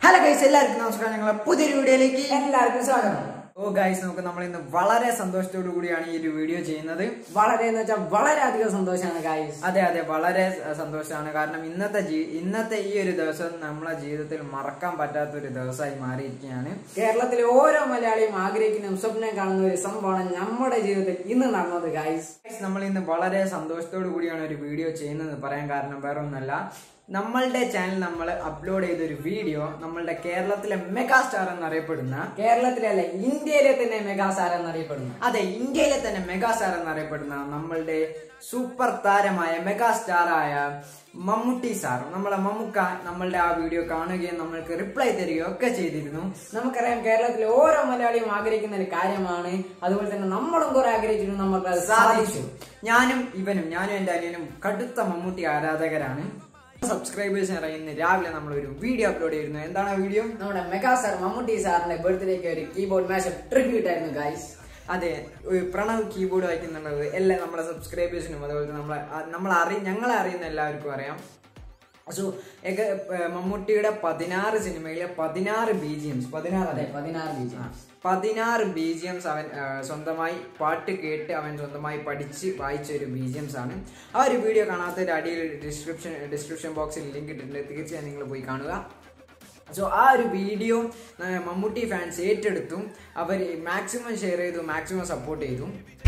hello guys എല്ലാവർക്കും നമസ്കാരം ഞങ്ങളെ പുതിയൊരു വീഡിയോയിലേക്ക് എല്ലാവർക്കും സ്വാഗതം ഓ ഗൈസ് നമുക്ക് നമ്മൾ ഇന്ന് വളരെ സന്തോഷത്തോടു കൂടിയാണ് ഈ ഒരു വീഡിയോ ചെയ്യുന്നത് വളരെ എന്ന് വെച്ചാൽ വളരെ അധികം സന്തോഷമാണ് ഗായ്സ് അതെ അതെ വളരെ സന്തോഷമാണ് കാരണം ഇന്നത്തെ ജീ- ഇന്നത്തെ ഈ ഒരു ദിവസം നമ്മളെ ജീവിതത്തിൽ മറക്കാൻ പറ്റാത്ത ഒരു ദിവസമായി മാറിയിരിക്കുകയാണ് കേരളത്തിലെ ഓരോ മലയാളിയും ആഗ്രഹിക്കുന്ന സ്വപ്നം കാണുന്ന ഒരു സംഭവമാണ് നമ്മുടെ ജീവിതത്തിൽ ഇന്ന് നടന്നത് ഗായ്സ് Guys, നമ്മൾ ഇന്ന് വളരെ സന്തോഷത്തോടു കൂടിയാണ് ഒരു വീഡിയോ ചെയ്യുന്നത് പറയാൻ കാരണം വേറെ ഒന്നല്ല നമ്മളുടെ ചാനൽ നമ്മൾ അപ്ലോഡ് ചെയ്ത ഒരു വീഡിയോ നമ്മളുടെ കേരളത്തിലെ മെഗാ സ്റ്റാർ എന്നറിയപ്പെടുന്ന കേരളത്തിലല്ല ഇന്ത്യയിലെ തന്നെ മെഗാസാർ എന്നറിയപ്പെടുന്നു അതെ ഇന്ത്യയിലെ തന്നെ മെഗാ സ്റ്റാർ എന്നറിയപ്പെടുന്ന നമ്മളുടെ സൂപ്പർ താരമായ മെഗാ സ്റ്റാറായ മമ്മൂട്ടി സാർ നമ്മളെ മമ്മൂക്ക നമ്മളുടെ ആ വീഡിയോ കാണുകയും നമ്മൾക്ക് റിപ്ലൈ തരികയും ഒക്കെ ചെയ്തിരുന്നു നമുക്കറിയാം കേരളത്തിലെ ഓരോ മലയാളിയും ആഗ്രഹിക്കുന്ന ഒരു കാര്യമാണ് അതുപോലെ തന്നെ നമ്മളും കുറെ ആഗ്രഹിച്ചിട്ടുണ്ട് നമുക്ക് അത് സാധിച്ചു സാധിച്ചു ഞാനും ഇവനും ഞാനും എന്റെ അനിയനും കടുത്ത മമ്മൂട്ടി ആരാധകരാണ് സബ്സ്ക്രൈബേഴ്സ് ഇന്ന് രാവിലെ നമ്മൾ ഒരു വീഡിയോ അപ്ലോഡ് ചെയ്തിരുന്നു എന്താണ് ആ വീഡിയോ നമ്മുടെ മെഗാസാർ മമ്മൂട്ടി സാറിന്റെ ബർത്ത്ഡേക്ക് ഒരു കീബോർഡ് മാച്ച് ട്രിബ്യൂട്ട് ആയിരുന്നു ഗായ്സ് അതെ ഒരു പ്രണവ് കീബോർഡ് വായിക്കുന്നുള്ളത് എല്ലാ നമ്മളെ സബ്സ്ക്രൈബേഴ്സിനും അതുപോലെ തന്നെ നമ്മളെ ആ, നമ്മളെ അറി ഞങ്ങളെ അറിയുന്ന എല്ലാവർക്കും അറിയാം സോ ഏക ഏർ മമ്മൂട്ടിയുടെ പതിനാറ് സിനിമയിലെ പതിനാറ് ബി ജി എംസ് പതിനാറ് അതെ അതെ പതിനാറ് ബീച്ച് പതിനാറ് ബി ജി എംസ് അവൻ ആ, സ്വന്തമായി പാട്ട് കേട്ട് അവൻ സ്വന്തമായി പഠിച്ച് വായിച്ച ഒരു ബി ജി എംസ് ആണ് ആ ഒരു വീഡിയോ കാണാത്തതിന്റെ അടിയിൽ ഡിസ്ക്രിപ്ഷൻ ഡിസ്ക്രിപ്ഷൻ ബോക്സിൽ ലിങ്ക് ഇട്ടിട്ടുണ്ട് തീർച്ചയായും നിങ്ങൾ പോയി കാണുക സോ ആ ഒരു വീഡിയോ ആ, മമ്മൂട്ടി ഫാൻസ് ഏറ്റെടുത്തു അവർ മാക്സിമം ഷെയർ ചെയ്തു മാക്സിമം സപ്പോർട്ട് ചെയ്തു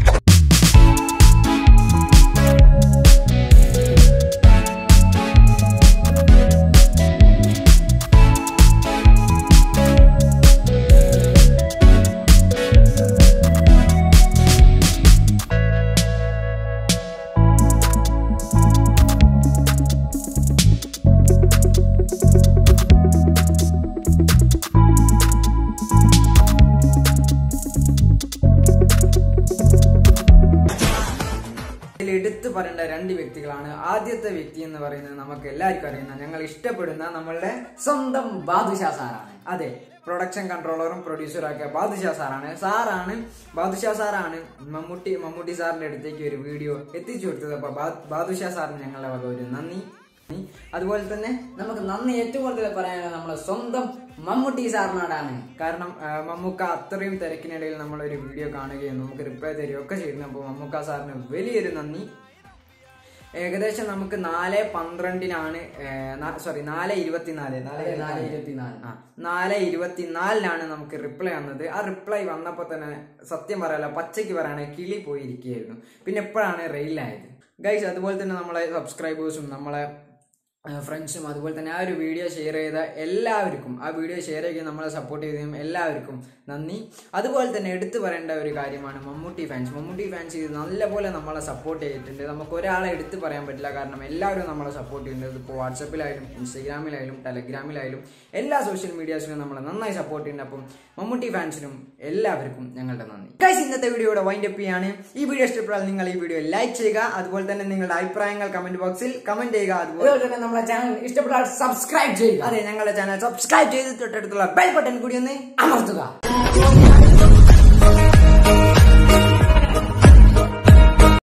ഇതിൽ എടുത്തു പറയേണ്ട രണ്ട് വ്യക്തികളാണ് ആദ്യത്തെ വ്യക്തി എന്ന് പറയുന്നത് നമുക്ക് എല്ലാവർക്കും അറിയുന്ന ഞങ്ങൾ ഇഷ്ടപ്പെടുന്ന നമ്മളുടെ സ്വന്തം ബാദുഷാ സാറാണ് അതെ പ്രൊഡക്ഷൻ കൺട്രോളറും പ്രൊഡ്യൂസറും ഒക്കെ ബാദുഷാ സാറാണ് സാറാണ് ബാദുഷാ സാറാണ് മമ്മൂട്ടി മമ്മൂട്ടി സാറിന്റെ അടുത്തേക്ക് ഒരു വീഡിയോ എത്തിച്ചു കൊടുത്തത് അപ്പൊ ബാ- ബാദുഷാ സാറിന് ഞങ്ങളുടെ വക ഒരു നന്ദി അതുപോലെ തന്നെ നമുക്ക് നന്ദി ഏറ്റവും കൂടുതൽ പറയാനുള്ളത് നമ്മളെ സ്വന്തം മമ്മൂട്ടി സാറിനോടാണ് കാരണം ആ, മമ്മൂക്ക അത്രയും തിരക്കിനിടയിൽ നമ്മളൊരു വീഡിയോ കാണുകയും നമുക്ക് റിപ്ലൈ തരികയും ഒക്കെ ചെയ്യുന്നു അപ്പോൾ മമ്മൂക്ക സാറിന് വലിയൊരു നന്ദി ഏകദേശം നമുക്ക് നാല് പന്ത്രണ്ടിനാണ് സോറി നാല് ഇരുപത്തിനാല് നാല് നാല് ഇരുപത്തിനാല് ആ നാല് ഇരുപത്തിനാലിനാണ് നമുക്ക് റിപ്ലൈ വന്നത് ആ റിപ്ലൈ വന്നപ്പോൾ തന്നെ സത്യം പറയാലോ പച്ചയ്ക്ക് പറയുകയാണെങ്കിൽ കിളി പോയിരിക്കുകയായിരുന്നു പിന്നെ എപ്പോഴാണ് റെയിലായത് ഗൈസ് അതുപോലെ തന്നെ നമ്മളെ സബ്സ്ക്രൈബേഴ്സും നമ്മളെ ഫ്രണ്ട്സും അതുപോലെ തന്നെ ആ ഒരു വീഡിയോ ഷെയർ ചെയ്ത എല്ലാവർക്കും ആ വീഡിയോ ഷെയർ ചെയ്യുകയും നമ്മളെ സപ്പോർട്ട് ചെയ്തതും എല്ലാവർക്കും നന്ദി അതുപോലെ തന്നെ എടുത്തു പറയേണ്ട ഒരു കാര്യമാണ് മമ്മൂട്ടി ഫാൻസ് മമ്മൂട്ടി ഫാൻസ് ഇത് നല്ലപോലെ നമ്മളെ സപ്പോർട്ട് ചെയ്തിട്ടുണ്ട് നമുക്ക് ഒരാളെ എടുത്തു പറയാൻ പറ്റില്ല കാരണം എല്ലാവരും നമ്മളെ സപ്പോർട്ട് ചെയ്യുന്നുണ്ട് ഇപ്പോൾ വാട്സപ്പിലായാലും ഇൻസ്റ്റഗ്രാമിലായാലും ടെലഗ്രാമിലായാലും എല്ലാ സോഷ്യൽ മീഡിയാസിലും നമ്മളെ നന്നായി സപ്പോർട്ട് ചെയ്യുന്നുണ്ട് അപ്പം മമ്മൂട്ടി ഫാൻസിനും എല്ലാവർക്കും ഞങ്ങളുടെ നന്ദി ഗൈസ് ഇന്നത്തെ വീഡിയോയുടെ വൈൻഡ് അപ്പ് ചെയ്യാണ് ഈ വീഡിയോ ഇഷ്ടപ്പെട്ടാൽ നിങ്ങൾ ഈ വീഡിയോ ലൈക്ക് ചെയ്യുക അതുപോലെ തന്നെ നിങ്ങളുടെ അഭിപ്രായങ്ങൾ കമന്റ് ബോക്സിൽ കമന്റ് ചെയ്യുക അതുപോലെ അതുപോലെ തന്നെ നമ്മളെ ചാനൽ ഇഷ്ടപ്പെട്ടാൽ സബ്സ്ക്രൈബ് ചെയ്യുക അതെ ഞങ്ങളുടെ ചാനൽ സബ്സ്ക്രൈബ് ചെയ്ത് തൊട്ടടുത്തുള്ള ബെൽ ബട്ടൺ കൂടി ഒന്ന് അമർത്തുക